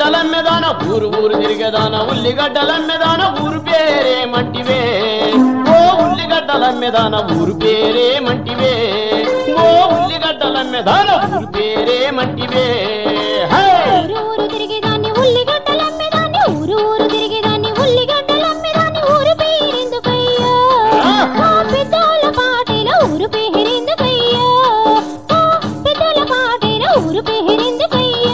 ఉల్లిగడ్డలమ్మెదాన ఊరు ఊరు తిరిగేదాన ఉల్లిగడ్డలమ్మెదాన ఊరు పేరేమంటివే ఓ ఉల్లిగడ్డలమ్మెదాన ఊరు పేరేమంటివే ఓ ఉల్లిగడ్డలమ్మెదాన ఊరు పేరేమంటివే హే! ఊరు ఊరు తిరిగేదాన్ని ఉల్లిగడ్డలమ్మేదాన్ని ఊరు ఊరు తిరిగేదాన్ని ఉల్లిగడ్డలమ్మేదాన్ని ఊరు పేరెందుకయ్యా ఆ పెద్దోళ్ళ పాటేల ఊరు పేరెందుకయ్యా ఆ పెద్దోళ్ళ పాటేల ఊరు పేరెందుకయ్యా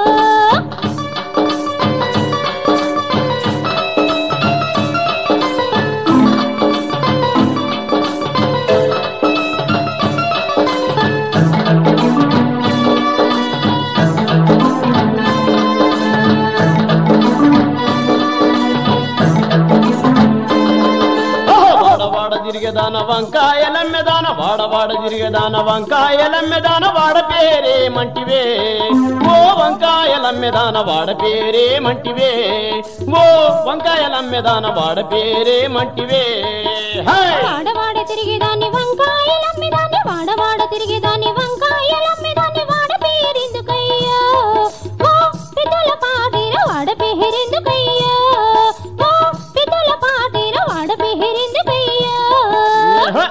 ఓహో! వాడవాడ తిరిగేదాన వంకాయలమ్మెదాన వాడవాడ తిరిగేదాన వంకాయలమ్మెదాన వాడ పేరేమంటివే ఓ వంకాయలమ్మెదాన వాడ పేరేమంటివే ఓ వంకాయలమ్మెదాన వాడ పేరేమంటివే హై! వాడవాడ తిరిగేదాన్ని వంకాయలమ్మేదాన్ని వాడవాడ తిరిగేదాన్ని వంకాయలమ్మేదాన్ని వాడ పేరెందుకయ్యా ఓ పెద్దల పాటేల వాడ పేరెందుకయ్యా ఓ పెద్దల పాటేల వాడ పేరెందుకయ్యా హ!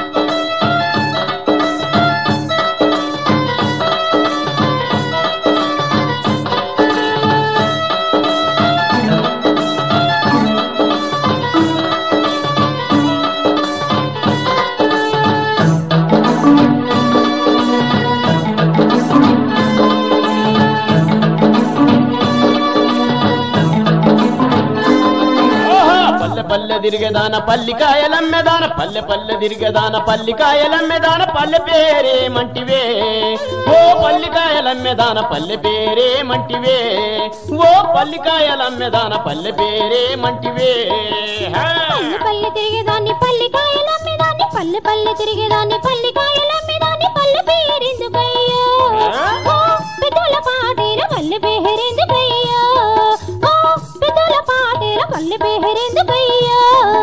ఓహో! పల్లె పల్లె తిరిగేదాన పల్లికాయలమ్మెదాన పల్లె పల్లె తిరిగేదాన పల్లికాయలమ్మెదాన పల్లె పేరేమంటివే ఓ పల్లికాయలమ్మెదాన పల్లె పేరేమంటివే ఓ పల్లికాయలమ్మెదాన పల్లె పేరేమంటివే హే! పల్లె పల్లె తిరిగేదాన్ని పల్లికాయలమ్మేదాన్ని పల్లె పల్లె తిరిగేదాన్ని పల్లికాయలమ్మేదాన్ని పల్లె పేరెందుకయ్యా ఓ పెద్దల పాటేల పల్లె పేరెందుకయ్యా ఓ పెద్దల పాటేల పల్లె పేరెందుకయ్యా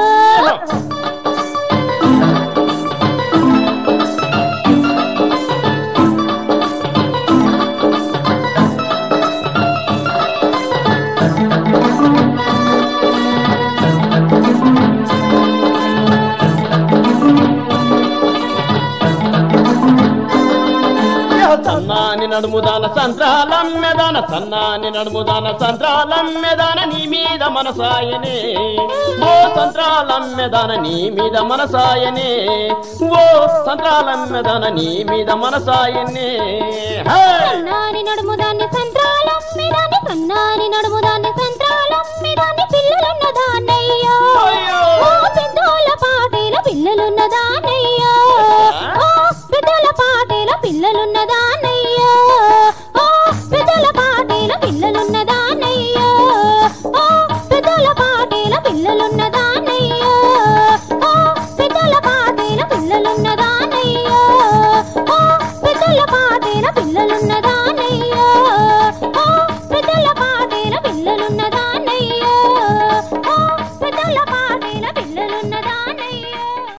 సన్నాని నడుముదాన సంత్రాలమ్మెదాన సన్నాని నడుముదాన సంత్రాలమ్మెదాన నీ మీద మనసాయనే ఓ సంత్రాలమ్మెదాన నీ మీద మనసాయనే ఓ సంత్రాలమ్మెదాన నీ మీద మనసాయనే హే! సన్నాని నడుముదాన్ని సంత్రాలమ్మేదాన్ని సన్నాని నడుముదాన్ని సంత్రాలమ్మేదాన్ని పిల్లలున్న దాన్నయ్యా అయ్యో! ఓ పెద్దోళ్ళ పాట